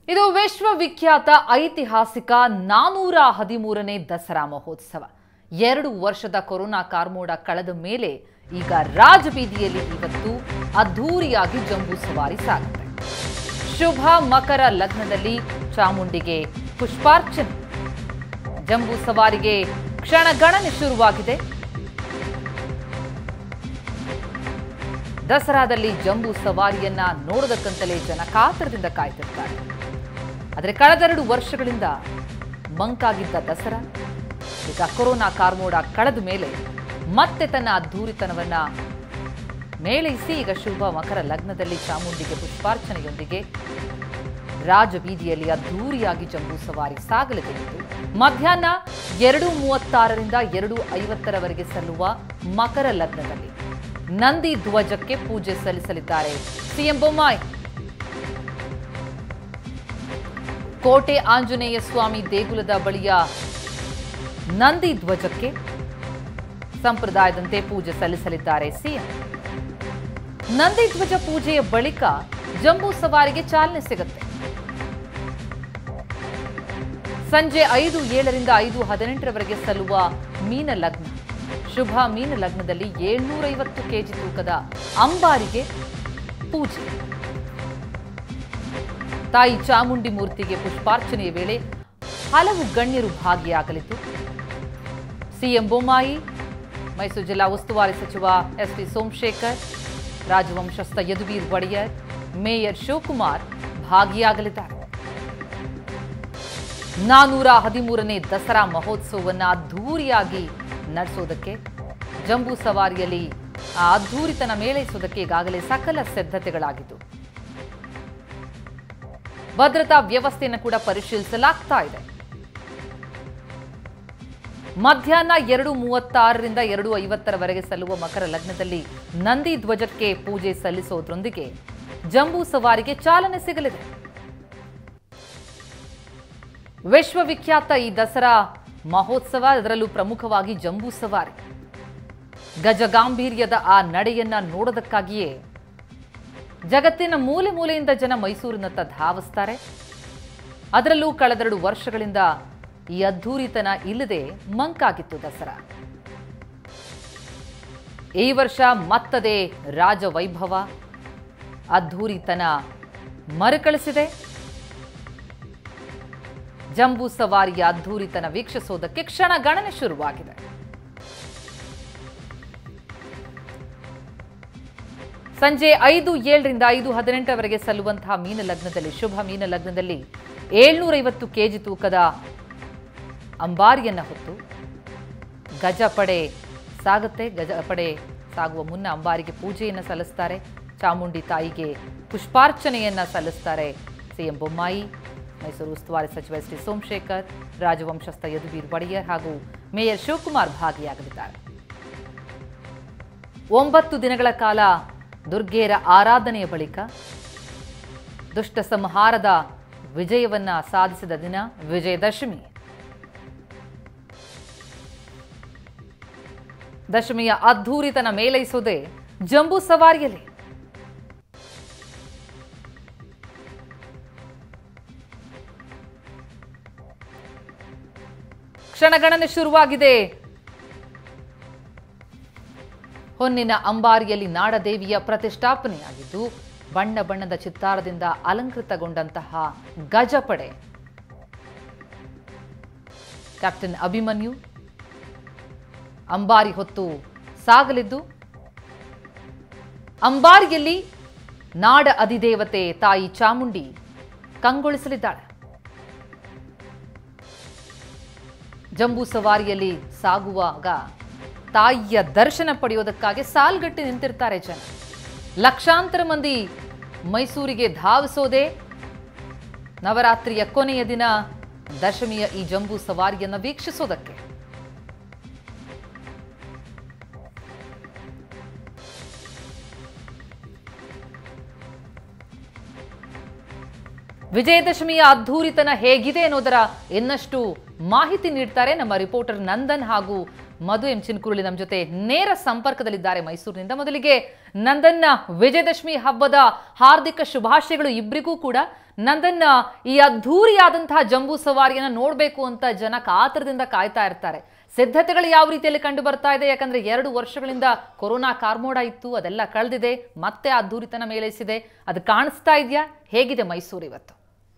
ಇದು ವಿಶ್ವವಿಖ್ಯಾತ ಐತಿಹಾಸಿಕ ನಾನೂರ ಹದಿಮೂರನೇ ದಸರಾ ಮಹೋತ್ಸವ ಎರಡು ವರ್ಷದ ಕೊರೋನಾ ಕಾರ್ಮೋಡ ಕಳೆದ ಮೇಲೆ ಈಗ ರಾಜಬೀದಿಯಲ್ಲಿ ಇವತ್ತು ಅದ್ಧೂರಿಯಾಗಿ ಜಂಬೂ ಸವಾರಿ ಸಾಗುತ್ತೆ ಶುಭ ಮಕರ ಲಗ್ನದಲ್ಲಿ ಚಾಮುಂಡಿಗೆ ಪುಷ್ಪಾರ್ಚನೆ ಜಂಬೂ ಸವಾರಿಗೆ ಕ್ಷಣಗಣನೆ ಶುರುವಾಗಿದೆ ದಸರಾದಲ್ಲಿ ಜಂಬೂ ಸವಾರಿಯನ್ನ ನೋಡೋದಕ್ಕಂತಲೇ ಜನ ಕಾತರದಿಂದ ಕಾಯ್ತಿರ್ತಾರೆ ಆದರೆ ಕಳೆದೆರಡು ವರ್ಷಗಳಿಂದ ಮಂಕಾಗಿದ್ದ ದಸರಾ ಈಗ ಕೊರೋನಾ ಕಾರ್ಮೋಡ ಕಳೆದ ಮೇಲೆ ಮತ್ತೆ ತನ್ನ ಅದ್ಧೂರಿತನವನ್ನ ಮೇಳೈಸಿ ಈಗ ಶುಭ ಮಕರ ಲಗ್ನದಲ್ಲಿ ಚಾಮುಂಡಿಗೆ ಪುಷ್ಪಾರ್ಚನೆಯೊಂದಿಗೆ ರಾಜಬೀದಿಯಲ್ಲಿ ಅದ್ಧೂರಿಯಾಗಿ ಜಂಬೂ ಸವಾರಿ ಸಾಗಲಿದೆ ಎಂದು ಮಧ್ಯಾಹ್ನ ಎರಡು ಮೂವತ್ತಾರರಿಂದ ಎರಡು ಐವತ್ತರವರೆಗೆ ಸಲ್ಲುವ ಮಕರ ಲಗ್ನದಲ್ಲಿ ನಂದಿ ಧ್ವಜಕ್ಕೆ ಪೂಜೆ ಸಲ್ಲಿಸಲಿದ್ದಾರೆ ಸಿಎಂ ಬೊಮ್ಮಾಯಿ ಕೋಟೆ ಆಂಜನೇಯ ಸ್ವಾಮಿ ದೇಗುಲದ ಬಳಿಯ ನಂದಿ ಧ್ವಜಕ್ಕೆ ಸಂಪ್ರದಾಯದಂತೆ ಪೂಜೆ ಸಲ್ಲಿಸಲಿದ್ದಾರೆ ಸಿಎಂ ನಂದಿ ಧ್ವಜ ಪೂಜೆಯ ಬಳಿಕ ಜಂಬೂ ಸವಾರಿಗೆ ಚಾಲನೆ ಸಿಗುತ್ತೆ ಸಂಜೆ ಐದು ಏಳರಿಂದ ಐದು ಹದಿನೆಂಟರವರೆಗೆ ಸಲ್ಲುವ ಮೀನ ಲಗ್ನ ಶುಭ ಮೀನ ಲಗ್ನದಲ್ಲಿ ಏಳ್ನೂರೈವತ್ತು ಕೆಜಿ ತೂಕದ ಅಂಬಾರಿಗೆ ಪೂಜೆ ತಾಯಿ ಚಾಮುಂಡಿ ಮೂರ್ತಿಗೆ ಪುಷ್ಪಾರ್ಚನೆಯ ವೇಳೆ ಹಲವು ಗಣ್ಯರು ಭಾಗಿಯಾಗಲಿದ್ದು ಸಿಎಂ ಬೊಮ್ಮಾಯಿ ಮೈಸೂರು ಜಿಲ್ಲಾ ಉಸ್ತುವಾರಿ ಸಚಿವ ಎಸ್ ಟಿ ಸೋಮಶೇಖರ್ ರಾಜವಂಶಸ್ಥ ಯದುವೀರ್ ಒಡೆಯರ್ ಮೇಯರ್ ಶಿವಕುಮಾರ್ ಭಾಗಿಯಾಗಲಿದ್ದಾರೆ ನಾನೂರ ಹದಿಮೂರನೇ ದಸರಾ ಮಹೋತ್ಸವವನ್ನ ಅದ್ಧೂರಿಯಾಗಿ ನಡೆಸೋದಕ್ಕೆ ಜಂಬೂ ಸವಾರಿಯಲ್ಲಿ ಆ ಅದ್ಧೂರಿತನ ಮೇಳೈಸೋದಕ್ಕೆ ಈಗಾಗಲೇ ಸಕಲ ಸಿದ್ಧತೆಗಳಾಗಿದ್ದು ಭದ್ರತಾ ವ್ಯವಸ್ಥೆಯನ್ನು ಕೂಡ ಪರಿಶೀಲಿಸಲಾಗ್ತಾ ಇದೆ ಮಧ್ಯಾಹ್ನ ಎರಡು ಮೂವತ್ತಾರರಿಂದ ಎರಡು ಐವತ್ತರವರೆಗೆ ಸಲ್ಲುವ ಮಕರ ಲಗ್ನದಲ್ಲಿ ನಂದಿ ಧ್ವಜಕ್ಕೆ ಪೂಜೆ ಸಲ್ಲಿಸೋದ್ರೊಂದಿಗೆ ಜಂಬೂ ಸವಾರಿಗೆ ಚಾಲನೆ ಸಿಗಲಿದೆ ವಿಶ್ವವಿಖ್ಯಾತ ಈ ದಸರಾ ಮಹೋತ್ಸವ ಅದರಲ್ಲೂ ಪ್ರಮುಖವಾಗಿ ಜಂಬೂ ಸವಾರಿ ಗಜಗಾಂಭೀರ್ಯದ ಆ ನಡೆಯನ್ನ ನೋಡೋದಕ್ಕಾಗಿಯೇ ಜಗತ್ತಿನ ಮೂಲೆ ಮೂಲೆಯಿಂದ ಜನ ಮೈಸೂರಿನತ್ತ ಧಾವಿಸ್ತಾರೆ ಅದರಲ್ಲೂ ಕಳೆದೆರಡು ವರ್ಷಗಳಿಂದ ಈ ಅದ್ಧೂರಿತನ ಇಲ್ಲದೆ ಮಂಕಾಗಿತ್ತು ದಸರಾ ಈ ವರ್ಷ ಮತ್ತದೇ ರಾಜವೈಭವ ಅದ್ಧೂರಿತನ ಮರುಕಳಿಸಿದೆ ಜಂಬೂ ಸವಾರಿಯ ಅದ್ಧೂರಿತನ ವೀಕ್ಷಿಸೋದಕ್ಕೆ ಕ್ಷಣ ಗಣನೆ ಶುರುವಾಗಿದೆ ಸಂಜೆ ಐದು ಏಳರಿಂದ ಐದು ಹದಿನೆಂಟರವರೆಗೆ ಸಲ್ಲುವಂತಹ ಮೀನ ಲಗ್ನದಲ್ಲಿ ಶುಭ ಮೀನ ಲಗ್ನದಲ್ಲಿ ಏಳ್ನೂರೈವತ್ತು ಕೆಜಿ ತೂಕದ ಅಂಬಾರಿಯನ್ನ ಹೊತ್ತು ಗಜಪಡೆ ಸಾಗುತ್ತೆ ಗಜಪಡೆ ಸಾಗುವ ಮುನ್ನ ಅಂಬಾರಿಗೆ ಪೂಜೆಯನ್ನು ಸಲ್ಲಿಸ್ತಾರೆ ಚಾಮುಂಡಿ ತಾಯಿಗೆ ಪುಷ್ಪಾರ್ಚನೆಯನ್ನ ಸಲ್ಲಿಸ್ತಾರೆ ಸಿಎಂ ಬೊಮ್ಮಾಯಿ ಮೈಸೂರು ಉಸ್ತುವಾರಿ ಸಚಿವ ಎಸ್ ಟಿ ಸೋಮಶೇಖರ್ ರಾಜವಂಶಸ್ಥ ಯದುವೀರ್ ಒಡೆಯರ್ ಹಾಗೂ ಮೇಯರ್ ಶಿವಕುಮಾರ್ ಭಾಗಿಯಾಗಲಿದ್ದಾರೆ ಒಂಬತ್ತು ದಿನಗಳ ಕಾಲ ದುರ್ಗೆಯರ ಆರಾಧನೆಯ ಬಳಿಕ ದುಷ್ಟ ಸಂಹಾರದ ವಿಜಯವನ್ನ ಸಾಧಿಸಿದ ದಿನ ವಿಜಯದಶಮಿ ದಶಮಿಯ ಅದ್ಧೂರಿತನ ಮೇಲೈಸೋದೆ ಜಂಬೂ ಸವಾರಿಯಲ್ಲಿ ಕ್ಷಣಗಣನೆ ಶುರುವಾಗಿದೆ ಹೊನ್ನಿನ ಅಂಬಾರಿಯಲ್ಲಿ ನಾಡದೇವಿಯ ಪ್ರತಿಷ್ಠಾಪನೆಯಾಗಿದ್ದು ಬಣ್ಣ ಬಣ್ಣದ ಚಿತ್ತಾರದಿಂದ ಅಲಂಕೃತಗೊಂಡಂತಹ ಗಜಪಡೆ ಕ್ಯಾಪ್ಟನ್ ಅಭಿಮನ್ಯು ಅಂಬಾರಿ ಹೊತ್ತು ಸಾಗಲಿದ್ದು ಅಂಬಾರಿಯಲ್ಲಿ ನಾಡ ಅಧಿದೇವತೆ ತಾಯಿ ಚಾಮುಂಡಿ ಕಂಗೊಳಿಸಲಿದ್ದಾಳೆ ಜಂಬೂ ಸವಾರಿಯಲ್ಲಿ ಸಾಗುವಾಗ ತಾಯಿಯ ದರ್ಶನ ಪಡೆಯೋದಕ್ಕಾಗಿ ಸಾಲ್ಗಟ್ಟಿ ನಿಂತಿರ್ತಾರೆ ಜನ ಲಕ್ಷಾಂತರ ಮಂದಿ ಮೈಸೂರಿಗೆ ಧಾವಿಸೋದೇ ನವರಾತ್ರಿಯ ಕೊನೆಯ ದಿನ ದಶಮಿಯ ಈ ಜಂಬೂ ಸವಾರಿಯನ್ನು ವೀಕ್ಷಿಸೋದಕ್ಕೆ ವಿಜಯದಶಮಿಯ ಅದ್ಧೂರಿತನ ಹೇಗಿದೆ ಅನ್ನೋದರ ಇನ್ನಷ್ಟು ಮಾಹಿತಿ ನೀಡ್ತಾರೆ ನಮ್ಮ ರಿಪೋರ್ಟರ್ ನಂದನ್ ಹಾಗೂ ಮಧು ಎಂ ಚಿನ್ಕುರುಳಿ ನಮ್ಮ ಜೊತೆ ನೇರ ಸಂಪರ್ಕದಲ್ಲಿದ್ದಾರೆ ಮೈಸೂರಿನಿಂದ ಮೊದಲಿಗೆ ನಂದನ್ನ ವಿಜಯದಶಮಿ ಹಬ್ಬದ ಹಾರ್ದಿಕ ಶುಭಾಶಯಗಳು ಇಬ್ಬರಿಗೂ ಕೂಡ ನಂದನ್ ಈ ಅದ್ಧೂರಿಯಾದಂತಹ ಜಂಬೂ ಸವಾರಿಯನ್ನ ನೋಡಬೇಕು ಅಂತ ಜನ ಕಾತರದಿಂದ ಕಾಯ್ತಾ ಇರ್ತಾರೆ ಸಿದ್ಧತೆಗಳು ಯಾವ ರೀತಿಯಲ್ಲಿ ಕಂಡು ಬರ್ತಾ ಇದೆ ಯಾಕಂದ್ರೆ ಎರಡು ವರ್ಷಗಳಿಂದ ಕೊರೋನಾ ಕಾರ್ಮೋಡ ಇತ್ತು ಅದೆಲ್ಲ ಕಳೆದಿದೆ ಮತ್ತೆ ಅದ್ಧೂರಿತನ ಮೇಲೇಸಿದೆ ಅದು ಕಾಣಿಸ್ತಾ ಇದೆಯಾ ಹೇಗಿದೆ ಮೈಸೂರು ಇವತ್ತು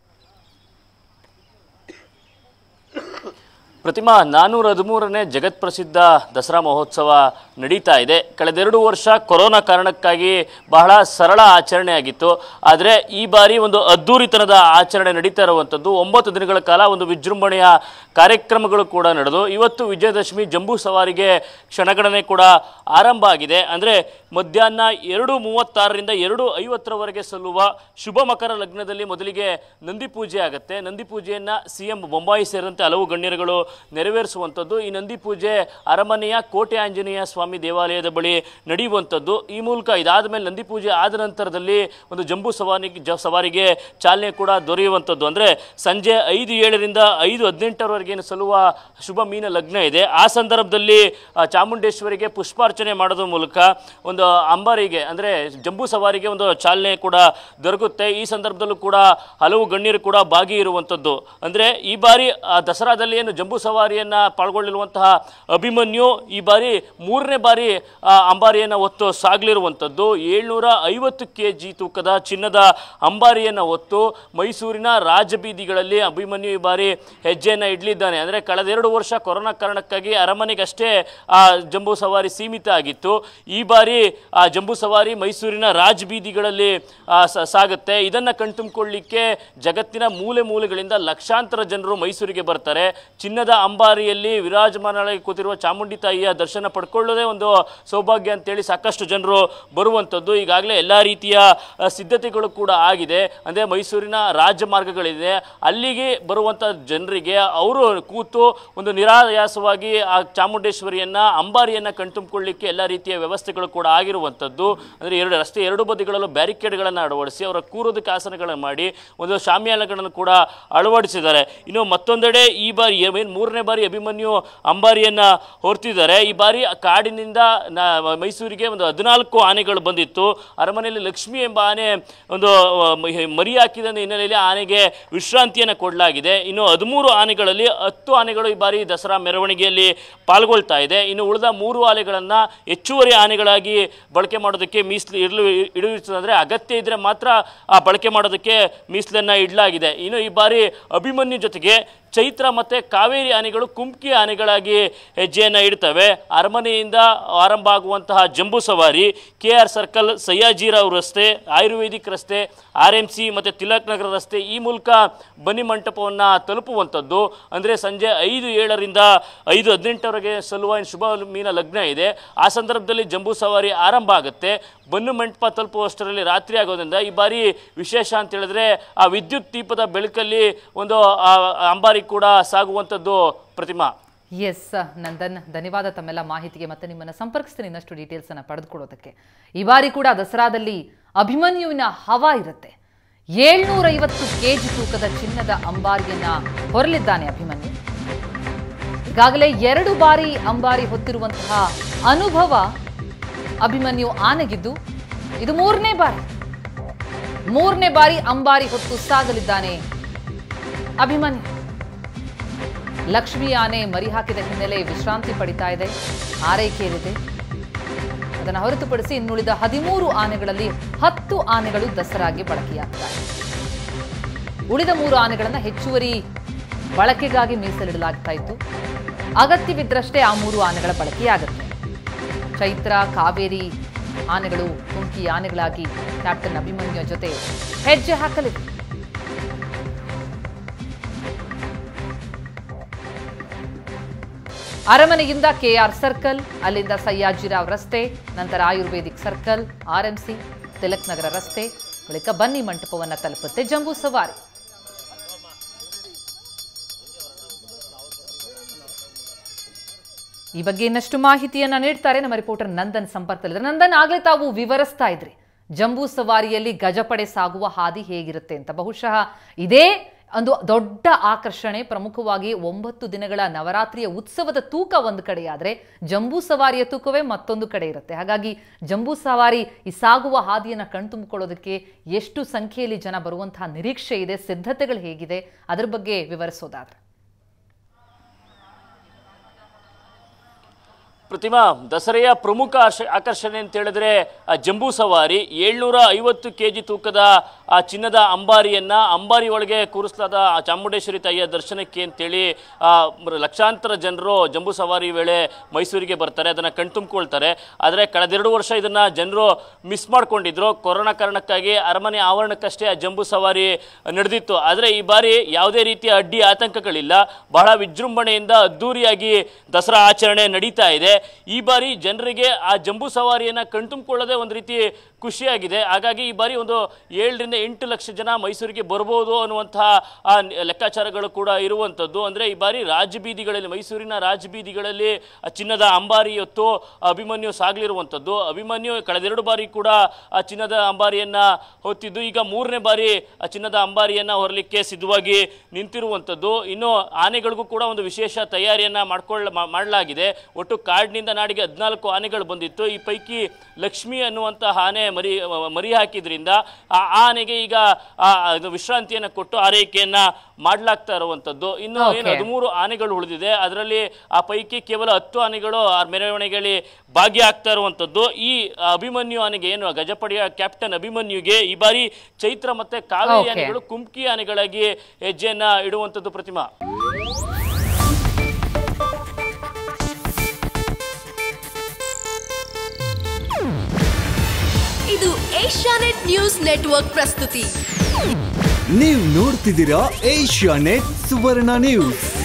ಪ್ರತಿಮಾ ನಾನ್ನೂರ ಹದಿಮೂರನೇ ಜಗತ್ ಪ್ರಸಿದ್ಧ ದಸರಾ ಮಹೋತ್ಸವ ನಡೀತಾ ಇದೆ ಕಳೆದೆರಡು ವರ್ಷ ಕೊರೋನಾ ಕಾರಣಕ್ಕಾಗಿ ಬಹಳ ಸರಳ ಆಚರಣೆ ಆಗಿತ್ತು ಆದರೆ ಈ ಬಾರಿ ಒಂದು ಅದ್ದೂರಿತನದ ಆಚರಣೆ ನಡೀತಾ ಇರುವಂಥದ್ದು ಒಂಬತ್ತು ದಿನಗಳ ಕಾಲ ಒಂದು ವಿಜೃಂಭಣೆಯ ಕಾರ್ಯಕ್ರಮಗಳು ಕೂಡ ನಡೆದು ಇವತ್ತು ವಿಜಯದಶಮಿ ಜಂಬೂ ಸವಾರಿಗೆ ಕ್ಷಣಗಣನೆ ಕೂಡ ಆರಂಭ ಆಗಿದೆ ಅಂದರೆ ಮಧ್ಯಾಹ್ನ ಎರಡು ಮೂವತ್ತಾರರಿಂದ ಎರಡು ಐವತ್ತರವರೆಗೆ ಸಲ್ಲುವ ಶುಭ ಮಕರ ಲಗ್ನದಲ್ಲಿ ಮೊದಲಿಗೆ ನಂದಿ ಪೂಜೆ ಆಗುತ್ತೆ ನಂದಿ ಪೂಜೆಯನ್ನು ಸಿ ಎಂ ಬೊಂಬಾಯಿ ಸೇರಿದಂತೆ ಹಲವು ಗಣ್ಯರುಗಳು ನೆರವೇರಿಸುವಂಥದ್ದು ಈ ನಂದಿ ಪೂಜೆ ಅರಮನೆಯ ಕೋಟೆ ಆಂಜನೇಯ ಸ್ವಾಮಿ ದೇವಾಲಯದ ಬಳಿ ನಡೆಯುವಂಥದ್ದು ಈ ಮೂಲಕ ಇದಾದ ಮೇಲೆ ನಂದಿ ಪೂಜೆ ಆದ ನಂತರದಲ್ಲಿ ಒಂದು ಜಂಬೂ ಸವಾರಿ ಜ ಸವಾರಿಗೆ ಚಾಲನೆ ಕೂಡ ದೊರೆಯುವಂಥದ್ದು ಅಂದರೆ ಸಂಜೆ ಐದು ಏಳರಿಂದ ಐದು ಹದಿನೆಂಟರವರೆಗೆ ಸಲ್ಲುವ ಶುಭ ಮೀನ ಲಗ್ನ ಇದೆ ಆ ಸಂದರ್ಭದಲ್ಲಿ ಆ, ಚಾಮುಂಡೇಶ್ವರಿಗೆ ಪುಷ್ಪಾರ್ಚನೆ ಮಾಡೋದ್ರ ಮೂಲಕ ಒಂದು ಅಂಬಾರಿಗೆ ಅಂದರೆ ಜಂಬೂ ಸವಾರಿಗೆ ಒಂದು ಚಾಲನೆ ಕೂಡ ದೊರಕುತ್ತೆ ಈ ಸಂದರ್ಭದಲ್ಲೂ ಕೂಡ ಹಲವು ಗಣ್ಯರು ಕೂಡ ಭಾಗಿಯಿರುವಂಥದ್ದು ಅಂದರೆ ಈ ಬಾರಿ ಆ ದಸರಾದಲ್ಲಿ ಏನು ಜಂಬೂ ಸವಾರಿಯನ್ನು ಪಾಲ್ಗೊಳ್ಳಿರುವಂತಹ ಅಭಿಮನ್ಯು ಈ ಬಾರಿ ಮೂರನೇ ಬಾರಿ ಆ ಅಂಬಾರಿಯನ್ನು ಹೊತ್ತು ಸಾಗಲಿರುವಂಥದ್ದು ಏಳ್ನೂರ ಐವತ್ತು ಕೆ ಜಿ ತೂಕದ ಚಿನ್ನದ ಅಂಬಾರಿಯನ್ನು ಹೊತ್ತು ಮೈಸೂರಿನ ರಾಜಬೀದಿಗಳಲ್ಲಿ ಅಭಿಮನ್ಯು ಈ ಬಾರಿ ಹೆಜ್ಜೆಯನ್ನು ಇಡಲಿದ್ದಾನೆ ಅಂದರೆ ಕಳೆದೆರಡು ವರ್ಷ ಕೊರೋನಾ ಕಾರಣಕ್ಕಾಗಿ ಅರಮನೆಗಷ್ಟೇ ಆ ಜಂಬೂ ಸವಾರಿ ಸೀಮಿತ ಆಗಿತ್ತು ಈ ಬಾರಿ ಆ ಜಂಬೂ ಸವಾರಿ ಮೈಸೂರಿನ ರಾಜಬೀದಿಗಳಲ್ಲಿ ಆ, ಸ- ಸಾಗುತ್ತೆ ಇದನ್ನು ಕಣ್ತುಂಬಿಕೊಳ್ಳಿಕ್ಕೆ ಜಗತ್ತಿನ ಮೂಲೆ ಮೂಲೆಗಳಿಂದ ಲಕ್ಷಾಂತರ ಜನರು ಮೈಸೂರಿಗೆ ಬರ್ತಾರೆ ಚಿನ್ನದ ಅಂಬಾರಿಯಲ್ಲಿ ವಿರಾಜಮಾನವಾಗಿ ಕೂತಿರುವ ಚಾಮುಂಡಿ ತಾಯಿಯ ದರ್ಶನ ಪಡ್ಕೊಳ್ಳೋದೇ ಒಂದು ಸೌಭಾಗ್ಯ ಅಂತೇಳಿ ಸಾಕಷ್ಟು ಜನರು ಬರುವಂಥದ್ದು ಈಗಾಗಲೇ ಎಲ್ಲ ರೀತಿಯ ಆ, ಸಿದ್ಧತೆಗಳು ಕೂಡ ಆಗಿದೆ ಅಂದರೆ ಮೈಸೂರಿನ ರಾಜಮಾರ್ಗಗಳಿದೆ ಅಲ್ಲಿಗೆ ಬರುವಂಥ ಜನರಿಗೆ ಅವರು ಕೂತು ಒಂದು ನಿರಾಯಾಸವಾಗಿ ಆ ಚಾಮುಂಡೇಶ್ವರಿಯನ್ನ ಅಂಬಾರಿಯನ್ನ ಕಣ್ತುಂಬಿಕೊಳ್ಳಿಕ್ಕೆ ಎಲ್ಲ ರೀತಿಯ ವ್ಯವಸ್ಥೆಗಳು ಕೂಡ ಆಗಿರುವಂಥದ್ದು ಅಂದರೆ ಎರಡು ರಸ್ತೆ ಎರಡು ಬದಿಗಳಲ್ಲೂ ಬ್ಯಾರಿಕೇಡ್ಗಳನ್ನು ಅಳವಡಿಸಿ ಅವರ ಕೂರೋದಕ್ಕೆ ಆಸನಗಳನ್ನು ಮಾಡಿ ಒಂದು ಶಾಮಿಯಾನಗಳನ್ನು ಕೂಡ ಅಳವಡಿಸಿದ್ದಾರೆ ಇನ್ನು ಮತ್ತೊಂದೆಡೆ ಈ ಬಾರಿ ಏನು ಮೂರನೇ ಬಾರಿ ಅಭಿಮನ್ಯು ಅಂಬಾರಿಯನ್ನ ಹೊರ್ತಿದ್ದಾರೆ ಈ ಬಾರಿ ಆ ಕಾಡಿನಿಂದ ನ- ಮೈಸೂರಿಗೆ ಒಂದು ಹದಿನಾಲ್ಕು ಆನೆಗಳು ಬಂದಿತ್ತು ಅರಮನೆಯಲ್ಲಿ ಲಕ್ಷ್ಮಿ ಎಂಬ ಆನೆ ಒಂದು ಆ, ಮ- ಮರಿ ಹಾಕಿದ ಹಿನ್ನೆಲೆಯಲ್ಲಿ ಆನೆಗೆ ವಿಶ್ರಾಂತಿಯನ್ನು ಕೊಡಲಾಗಿದೆ ಇನ್ನು ಹದಿಮೂರು ಆನೆಗಳಲ್ಲಿ ಹತ್ತು ಆನೆಗಳು ಈ ಬಾರಿ ದಸರಾ ಮೆರವಣಿಗೆಯಲ್ಲಿ ಪಾಲ್ಗೊಳ್ತಾ ಇದೆ ಇನ್ನು ಉಳಿದ ಮೂರು ಆನೆಗಳನ್ನು ಹೆಚ್ಚುವರಿ ಆನೆಗಳಾಗಿ ಬಳಕೆ ಮಾಡೋದಕ್ಕೆ ಮೀಸಲು ಇಡಲು ಇಡುತ್ತದೆ ಅಂದರೆ ಅಗತ್ಯ ಇದ್ದರೆ ಮಾತ್ರ ಆ ಬಳಕೆ ಮಾಡೋದಕ್ಕೆ ಮೀಸಲನ್ನು ಇಡಲಾಗಿದೆ ಇನ್ನು ಈ ಬಾರಿ ಅಭಿಮನ್ಯು ಜೊತೆಗೆ ಚೈತ್ರ ಮತ್ತು ಕಾವೇರಿ ಆನೆಗಳು ಕುಮ್ಕಿ ಆನೆಗಳಾಗಿ ಹೆಜ್ಜೆಯನ್ನು ಇಡ್ತವೆ ಅರಮನೆಯಿಂದ ಆರಂಭ ಆಗುವಂತಹ ಜಂಬೂ ಸವಾರಿ ಕೆ ಆರ್ ಸರ್ಕಲ್ ಸಯ್ಯಾಜಿರಾವ್ ರಸ್ತೆ ಆಯುರ್ವೇದಿಕ್ ರಸ್ತೆ ಆರ್ ಎಂ ಸಿ ಮತ್ತು ತಿಲಕ್ ನಗರ ರಸ್ತೆ ಈ ಮೂಲಕ ಬನ್ನಿ ಮಂಟಪವನ್ನು ತಲುಪುವಂಥದ್ದು ಅಂದರೆ ಸಂಜೆ ಐದು ಏಳರಿಂದ ಐದು ಹದಿನೆಂಟರವರೆಗೆ ಸಲುವ ಶುಭ ಮೀನ ಲಗ್ನ ಇದೆ ಆ ಸಂದರ್ಭದಲ್ಲಿ ಜಂಬೂ ಸವಾರಿ ಆರಂಭ ಆಗುತ್ತೆ ಬನ್ನು ಮಂಟಪ ತಲುಪುವಷ್ಟರಲ್ಲಿ ರಾತ್ರಿ ಆಗೋದ್ರಿಂದ ಈ ಬಾರಿ ವಿಶೇಷ ಅಂತ ಹೇಳಿದ್ರೆ ಆ ವಿದ್ಯುತ್ ದೀಪದ ಬೆಳಕಲ್ಲಿ ಒಂದು ಆ ಅಂಬಾರಿ ಕೂಡ ಸಾಗುವಂಥದ್ದು ಪ್ರತಿಮಾ ಎಸ್ ನಂದನ್ ಧನ್ಯವಾದ ತಮ್ಮೆಲ್ಲ ಮಾಹಿತಿಗೆ ಮತ್ತೆ ನಿಮ್ಮನ್ನು ಸಂಪರ್ಕಿಸ್ತೀನಿ ಇನ್ನಷ್ಟು ಡೀಟೇಲ್ಸ್ ಅನ್ನ ಪಡೆದುಕೊಡೋದಕ್ಕೆ ಈ ಬಾರಿ ಕೂಡ ದಸರಾದಲ್ಲಿ ಅಭಿಮನ್ಯುವಿನ ಹವಾ ಇರುತ್ತೆ ಏಳ್ನೂರೈವತ್ತು ಕೆಜಿ ತೂಕದ ಚಿನ್ನದ ಅಂಬಾರಿಯನ್ನ ಹೊರಲಿದ್ದಾನೆ ಅಭಿಮನ್ಯು ಈಗಾಗಲೇ ಎರಡು ಬಾರಿ ಅಂಬಾರಿ ಹೊತ್ತಿರುವಂತಹ ಅನುಭವ ಅಭಿಮನ್ಯು ಆನೆಗಿದ್ದು ಇದು ಮೂರನೇ ಬಾರಿ ಮೂರನೇ ಬಾರಿ ಅಂಬಾರಿ ಹೊತ್ತು ಸಾಗಲಿದ್ದಾನೆ ಅಭಿಮನ್ಯು ಲಕ್ಷ್ಮಿ ಆನೆ ಮರಿ ಹಾಕಿದ ಹಿನ್ನೆಲೆ ವಿಶ್ರಾಂತಿ ಪಡಿತಾ ಇದೆ ಆರೈಕೆಯಲ್ಲಿದೆ ಅದನ್ನು ಹೊರತುಪಡಿಸಿ ಇನ್ನುಳಿದ ಹದಿಮೂರು ಆನೆಗಳಲ್ಲಿ ಹತ್ತು ಆನೆಗಳು ದಸರಾಗೆ ಬಳಕೆಯಾಗ್ತಾ ಇದೆ ಉಳಿದ ಮೂರು ಆನೆಗಳನ್ನು ಹೆಚ್ಚುವರಿ ಬಳಕೆಗಾಗಿ ಮೀಸಲಿಡಲಾಗ್ತಾ ಇತ್ತು ಅಗತ್ಯವಿದ್ದರಷ್ಟೇ ಆ ಮೂರು ಆನೆಗಳ ಬಳಕೆಯಾಗುತ್ತೆ ಚೈತ್ರ ಕಾವೇರಿ ಆನೆಗಳು ಕುಂಕಿ ಆನೆಗಳಾಗಿ ಕ್ಯಾಪ್ಟನ್ ಅಭಿಮನ್ಯು ಜೊತೆ ಹೆಜ್ಜೆ ಹಾಕಲಿವೆ ಅರಮನೆಯಿಂದ ಕೆಆರ್ ಸರ್ಕಲ್ ಅಲ್ಲಿಂದ ಸಯ್ಯಾಜಿರಾವ್ ರಸ್ತೆ ನಂತರ ayurvedic circle RMC Tilak Nagar ರಸ್ತೆ ಬಳಿಕ ಬನ್ನಿ ಮಂಟಪವನ್ನು ತಲುಪುತ್ತೆ ಜಂಬೂ ಸವಾರಿ ಈ ಬಗ್ಗೆ ಇನ್ನಷ್ಟು ಮಾಹಿತಿಯನ್ನ ನೀಡ್ತಾರೆ ನಮ್ಮ ರಿಪೋರ್ಟರ್ ನಂದನ್ ಸಂಪರ್ಕದಲ್ಲಿದ್ದಾರೆ ನಂದನ್ ಆಗ್ಲೇ ತಾವು ವಿವರಿಸ್ತಾ ಇದ್ರಿ ಜಂಬೂ ಸವಾರಿಯಲ್ಲಿ ಗಜಪಡೆ ಸಾಗುವ ಹಾದಿ ಹೇಗಿರುತ್ತೆ ಅಂತ ಬಹುಶಃ ಇದೇ ಒಂದು ದೊಡ್ಡ ಆಕರ್ಷಣೆ ಪ್ರಮುಖವಾಗಿ ಒಂಬತ್ತು ದಿನಗಳ ನವರಾತ್ರಿಯ ಉತ್ಸವದ ತೂಕ ಒಂದು ಕಡೆಯಾದರೆ ಜಂಬೂ ಸವಾರಿಯ ತೂಕವೇ ಮತ್ತೊಂದು ಕಡೆ ಇರುತ್ತೆ ಹಾಗಾಗಿ ಜಂಬೂ ಸವಾರಿ ಈ ಸಾಗುವ ಹಾದಿಯನ್ನು ಕಣ್ತುಂಬಿಕೊಳ್ಳೋದಕ್ಕೆ ಎಷ್ಟು ಸಂಖ್ಯೆಯಲ್ಲಿ ಜನ ಬರುವಂತಹ ನಿರೀಕ್ಷೆ ಇದೆ ಸಿದ್ಧತೆಗಳು ಹೇಗಿದೆ ಅದರ ಬಗ್ಗೆ ವಿವರಿಸೋದಾದ್ರೆ ಪ್ರತಿಮಾ ದಸರೆಯ ಪ್ರಮುಖ ಆರ್ಷ- ಆಕರ್ಷಣೆ ಅಂತ ಹೇಳಿದ್ರೆ ಆ ಜಂಬೂ ಸವಾರಿ ಏಳ್ನೂರ ಐವತ್ತು ಕೆ ಜಿ ತೂಕದ ಆ ಚಿನ್ನದ ಅಂಬಾರಿಯನ್ನ ಅಂಬಾರಿ ಒಳಗೆ ಕೂರಿಸಲಾದ ಆ ಚಾಮುಂಡೇಶ್ವರಿ ತಾಯಿಯ ದರ್ಶನಕ್ಕೆ ಅಂತೇಳಿ ಆ, ಮ- ಲಕ್ಷಾಂತರ ಜನರು ಜಂಬೂ ಸವಾರಿ ವೇಳೆ ಮೈಸೂರಿಗೆ ಬರ್ತಾರೆ ಅದನ್ನು ಕಣ್ತುಂಬಿಕೊಳ್ತಾರೆ ಆದರೆ ಕಳೆದೆರಡು ವರ್ಷ ಇದನ್ನ ಜನರು ಮಿಸ್ ಮಾಡ್ಕೊಂಡಿದ್ರು ಕೊರೋನಾ ಕಾರಣಕ್ಕಾಗಿ ಅರಮನೆ ಆವರಣಕ್ಕಷ್ಟೇ ಆ ಜಂಬೂ ಸವಾರಿ ನಡೆದಿತ್ತು ಆದರೆ ಈ ಬಾರಿ ಯಾವುದೇ ರೀತಿಯ ಅಡ್ಡಿ ಆತಂಕಗಳಿಲ್ಲ ಬಹಳ ವಿಜೃಂಭಣೆಯಿಂದ ಅದ್ದೂರಿಯಾಗಿ ದಸರಾ ಆಚರಣೆ ನಡೀತಾ ಇದೆ ಈ ಬಾರಿ ಜನರಿಗೆ ಆ ಜಂಬೂ ಸವಾರಿಯನ್ನು ಕಣ್ತುಂಬಿಕೊಳ್ಳೋದೇ ಒಂದು ರೀತಿ ಖುಷಿಯಾಗಿದೆ ಹಾಗಾಗಿ ಈ ಬಾರಿ ಒಂದು ಏಳರಿಂದ ಎಂಟು ಲಕ್ಷ ಜನ ಮೈಸೂರಿಗೆ ಬರ್ಬೋದು ಅನ್ನುವಂತಹ ಆ ನ- ಲೆಕ್ಕಾಚಾರಗಳು ಕೂಡ ಇರುವಂಥದ್ದು ಅಂದರೆ ಈ ಬಾರಿ ರಾಜಬೀದಿಗಳಲ್ಲಿ ಮೈಸೂರಿನ ರಾಜಬೀದಿಗಳಲ್ಲಿ ಆ ಚಿನ್ನದ ಅಂಬಾರಿ ಹೊತ್ತು ಅಭಿಮನ್ಯು ಸಾಗಲಿರುವಂಥದ್ದು ಅಭಿಮನ್ಯು ಕಳೆದೆರಡು ಬಾರಿ ಕೂಡ ಆ ಚಿನ್ನದ ಅಂಬಾರಿಯನ್ನು ಹೊತ್ತಿದ್ದು ಈಗ ಮೂರನೇ ಬಾರಿ ಆ ಚಿನ್ನದ ಅಂಬಾರಿಯನ್ನು ಹೊರಲಿಕ್ಕೆ ಸಿದ್ಧವಾಗಿ ನಿಂತಿರುವಂಥದ್ದು ಇನ್ನು ಆನೆಗಳಿಗೂ ಕೂಡ ಒಂದು ವಿಶೇಷ ತಯಾರಿಯನ್ನು ಮಾಡ್ಕೊಳ್ಳ ಮಾ- ಮಾಡಲಾಗಿದೆ ಒಟ್ಟು ಕಾಡಿನಿಂದ ನಾಡಿಗೆ ಹದಿನಾಲ್ಕು ಆನೆಗಳು ಬಂದಿತ್ತು ಈ ಪೈಕಿ ಲಕ್ಷ್ಮಿ ಅನ್ನುವಂತಹ ಆನೆ ಮರಿ ಮರಿ ಹಾಕಿದ್ರಿಂದ ಆ ಆನೆಗೆ ಈಗ ಆ ಇದು ವಿಶ್ರಾಂತಿಯನ್ನು ಕೊಟ್ಟು ಆರೈಕೆಯನ್ನ ಮಾಡಲಾಗ್ತಾ ಇರುವಂಥದ್ದು ಇನ್ನು ಏನು Okay. ಹದಿಮೂರು ಆನೆಗಳು ಉಳಿದಿದೆ ಅದರಲ್ಲಿ ಆ ಪೈಕಿ ಕೇವಲ ಹತ್ತು ಆನೆಗಳು ಆ ಮೆರವಣಿಗೆಯಲ್ಲಿ ಭಾಗಿಯಾಗ್ತಾ ಇರುವಂಥದ್ದು ಈ ಅಭಿಮನ್ಯು ಆನೆಗೆ ಏನು ಗಜಪಡೆಯ ಕ್ಯಾಪ್ಟನ್ ಅಭಿಮನ್ಯುಗೆ ಈ ಬಾರಿ ಚೈತ್ರ ಮತ್ತೆ ಕಾವೇರಿ Okay. ಆನೆಗಳು ಕುಮ್ಕಿ ಆನೆಗಳಾಗಿ ಹೆಜ್ಜೆಯನ್ನ ಇಡುವಂಥದ್ದು ಪ್ರತಿಮಾ ಇದು ಏಷ್ಯಾನೆಟ್ ನ್ಯೂಸ್ ನೆಟ್ವರ್ಕ್ ಪ್ರಸ್ತುತಿ ನೀವು ನೋಡ್ತಿದ್ದೀರಾ ಏಷ್ಯಾ ನೆಟ್ ಸುವರ್ಣ ನ್ಯೂಸ್